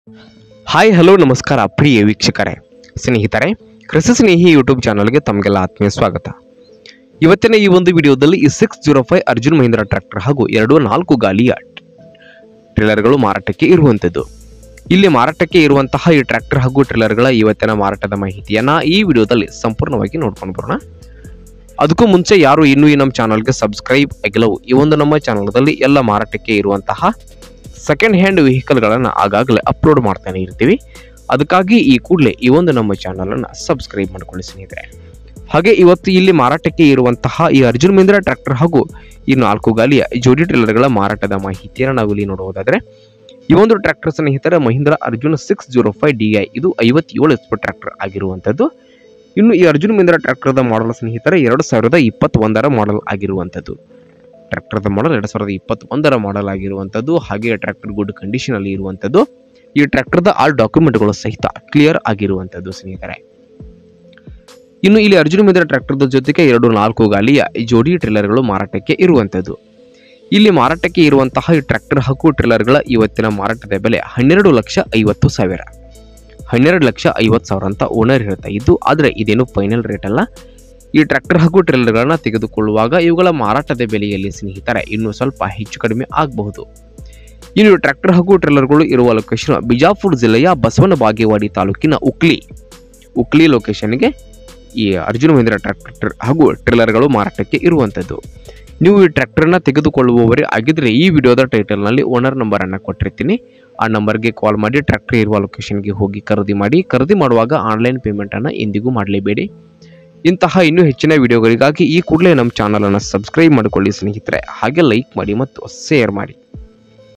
hi hello ನಮಸ್ಕಾರ ಪ್ರಿಯ ವೀಕ್ಷಕರೇ ಸ್ನೇಹಿತರೆ ಕೃಷಿ ಸ್ನೇಹಿ ಯೂಟ್ಯೂಬ್ ಚಾನಲ್ಗೆ ತಮಗೆಲ್ಲ ಆತ್ಮೀಯ ಸ್ವಾಗತ ಇವತ್ತಿನ ಈ ಒಂದು ವಿಡಿಯೋದಲ್ಲಿ ಈ six zero five Arjun Mahindra tractor ಹಾಗೂ ಎರಡು ನಾಲ್ಕು ಗಾಲಿಯ ಟ್ರೇಲರ್ಗಳು ಮಾರಾಟಕ್ಕೆ ಇರುವಂಥದ್ದು ಇಲ್ಲಿ ಮಾರಾಟಕ್ಕೆ ಇರುವಂತಹ ಈ ಟ್ರ್ಯಾಕ್ಟರ್ ಹಾಗೂ ಟ್ರೇಲರ್ಗಳ ಇವತ್ತಿನ ಮಾರಾಟದ ಮಾಹಿತಿಯನ್ನ ಈ ವಿಡಿಯೋದಲ್ಲಿ ಸಂಪೂರ್ಣವಾಗಿ ನೋಡ್ಕೊಂಡು ಬರೋಣ ಅದಕ್ಕೂ ಮುಂಚೆ ಯಾರು ಇನ್ನೂ ಈ ನಮ್ಮ ಚಾನಲ್ಗೆ ಸಬ್ಸ್ಕ್ರೈಬ್ ಆಗಿಲ್ಲವೋ ಈ ಒಂದು ನಮ್ಮ ಚಾನಲ್ದಲ್ಲಿ ಎಲ್ಲ ಮಾರಾಟಕ್ಕೆ ಇರುವಂತಹ ಸೆಕೆಂಡ್ ಹ್ಯಾಂಡ್ ವೆಹಿಕಲ್ಗಳನ್ನು ಆಗಾಗಲೇ ಅಪ್ಲೋಡ್ ಮಾಡ್ತಾನೆ ಇರ್ತೀವಿ ಅದಕ್ಕಾಗಿ ಈ ಕೂಡಲೇ ಈ ಒಂದು ನಮ್ಮ ಚಾನಲನ್ನು ಸಬ್ಸ್ಕ್ರೈಬ್ ಮಾಡ್ಕೊಳ್ಳಿ ಸ್ನೇಹಿತರೆ ಹಾಗೆ ಇವತ್ತು ಇಲ್ಲಿ ಮಾರಾಟಕ್ಕೆ ಇರುವಂತಹ ಈ ಅರ್ಜುನ್ ಮಹೀಂದ್ರ ಟ್ರ್ಯಾಕ್ಟರ್ ಹಾಗೂ ಈ ನಾಲ್ಕು ಗಾಲಿಯ ಜೋಡಿ ಟ್ರೇಲರ್ಗಳ ಮಾರಾಟದ ಮಾಹಿತಿಯನ್ನು ನಾವು ಇಲ್ಲಿ ನೋಡುವುದಾದರೆ ಈ ಒಂದು ಟ್ರ್ಯಾಕ್ಟರ್ ಸ್ನೇಹಿತರ Mahindra Arjun six zero five D I ಇದು ಐವತ್ತೇಳು ಎಚ್ ಪಿ ಟ್ರ್ಯಾಕ್ಟರ್ ಆಗಿರುವಂಥದ್ದು ಇನ್ನು ಈ ಅರ್ಜುನ್ ಮಹೀಂದ್ರ ಟ್ರ್ಯಾಕ್ಟರ್ದ ಮಾಡಲ್ ಸ್ನೇಹಿತರ ಎರಡು ಸಾವಿರದ ಇಪ್ಪತ್ತೊಂದರ ಮಾಡಲ್ ಆಗಿರುವಂಥದ್ದು ಟ್ರ್ಯಾಕ್ಟರ್ದ ಮಾಡಲ್ ಎರಡು ಸಾವಿರದ ಇಪ್ಪತ್ತೊಂದರ ಮಾಡಲ್ ಆಗಿರುವಂಥದ್ದು ಹಾಗೆ ಟ್ರ್ಯಾಕ್ಟರ್ ಗುಡ್ ಕಂಡೀಷನ್ ಅಲ್ಲಿ ಇರುವಂಥದ್ದು ಈ ಟ್ರ್ಯಾಕ್ಟರ್ದ ಆಲ್ ಡಾಕ್ಯುಮೆಂಟ್ಗಳು ಸಹಿತ ಕ್ಲಿಯರ್ ಆಗಿರುವಂಥದ್ದು ಸ್ನೇಹಿತರೆ ಇನ್ನು ಇಲ್ಲಿ ಅರ್ಜುನ್ ಮಿದ್ರ ಟ್ರ್ಯಾಕ್ಟರ್ದ ಜೊತೆಗೆ ಎರಡು ನಾಲ್ಕು ಗಾಲಿಯ ಈ ಜೋಡಿ ಟ್ರೇಲರ್ಗಳು ಮಾರಾಟಕ್ಕೆ ಇರುವಂಥದ್ದು ಇಲ್ಲಿ ಮಾರಾಟಕ್ಕೆ ಇರುವಂತಹ ಈ ಟ್ರ್ಯಾಕ್ಟರ್ ಹಾಗೂ ಟ್ರೇಲರ್ಗಳ ಇವತ್ತಿನ ಮಾರಾಟದ ಬೆಲೆ ಹನ್ನೆರಡು ಲಕ್ಷ ಐವತ್ತು ಸಾವಿರ ಹನ್ನೆರಡು ಲಕ್ಷ ಐವತ್ತು ಸಾವಿರ ಅಂತ ಓನರ್ ಹೇಳ್ತಾ ಇದ್ದು ಆದರೆ ಇದೇನು ಫೈನಲ್ ರೇಟ್ ಅಲ್ಲ ಈ ಟ್ರ್ಯಾಕ್ಟರ್ ಹಾಗೂ ಟ್ರೇಲರ್ಗಳನ್ನ ತೆಗೆದುಕೊಳ್ಳುವಾಗ ಇವುಗಳ ಮಾರಾಟದ ಬೆಲೆಯಲ್ಲಿ ಸ್ನೇಹಿತರೆ ಇನ್ನೂ ಸ್ವಲ್ಪ ಹೆಚ್ಚು ಕಡಿಮೆ ಆಗಬಹುದು ಇನ್ನು ಟ್ರ್ಯಾಕ್ಟರ್ ಹಾಗೂ ಟ್ರೇಲರ್ಗಳು ಇರುವ ಲೊಕೇಶನ್ ಬಿಜಾಪುರ ಜಿಲ್ಲೆಯ ಬಸವನ ಬಾಗೇವಾಡಿ ತಾಲೂಕಿನ ಉಕ್ಲಿ ಉಕ್ಲಿ ಲೊಕೇಶನ್ಗೆ ಈ ಅರ್ಜುನ ಮಹೀಂದ್ರ ಟ್ರ್ಯಾಕ್ಟರ್ ಹಾಗೂ ಟ್ರೇಲರ್ಗಳು ಮಾರಾಟಕ್ಕೆ ಇರುವಂಥದ್ದು ನೀವು ಈ ಟ್ರ್ಯಾಕ್ಟರ್ನ ತೆಗೆದುಕೊಳ್ಳುವವರೇ ಆಗಿದ್ರೆ ಈ ವಿಡಿಯೋದ ಟೈಟಲ್ನಲ್ಲಿ ಓನರ್ ನಂಬರನ್ನು ಕೊಟ್ಟಿರ್ತೀನಿ ಆ ನಂಬರ್ಗೆ ಕಾಲ್ ಮಾಡಿ ಟ್ರ್ಯಾಕ್ಟರ್ ಇರುವ ಲೊಕೇಶನ್ಗೆ ಹೋಗಿ ಖರೀದಿ ಮಾಡಿ ಖರೀದಿ ಮಾಡುವಾಗ ಆನ್ಲೈನ್ ಪೇಮೆಂಟನ್ನು ಎಂದಿಗೂ ಮಾಡಲೇಬೇಡಿ ಇಂತಹ ಇನ್ನೂ ಹೆಚ್ಚಿನ ವಿಡಿಯೋಗಳಿಗಾಗಿ ಈ ಕೂಡಲೇ ನಮ್ಮ ಚಾನಲನ್ನು ಸಬ್ಸ್ಕ್ರೈಬ್ ಮಾಡಿಕೊಳ್ಳಿ ಸ್ನೇಹಿತರೆ ಹಾಗೆ ಲೈಕ್ ಮಾಡಿ ಮತ್ತು ಶೇರ್ ಮಾಡಿ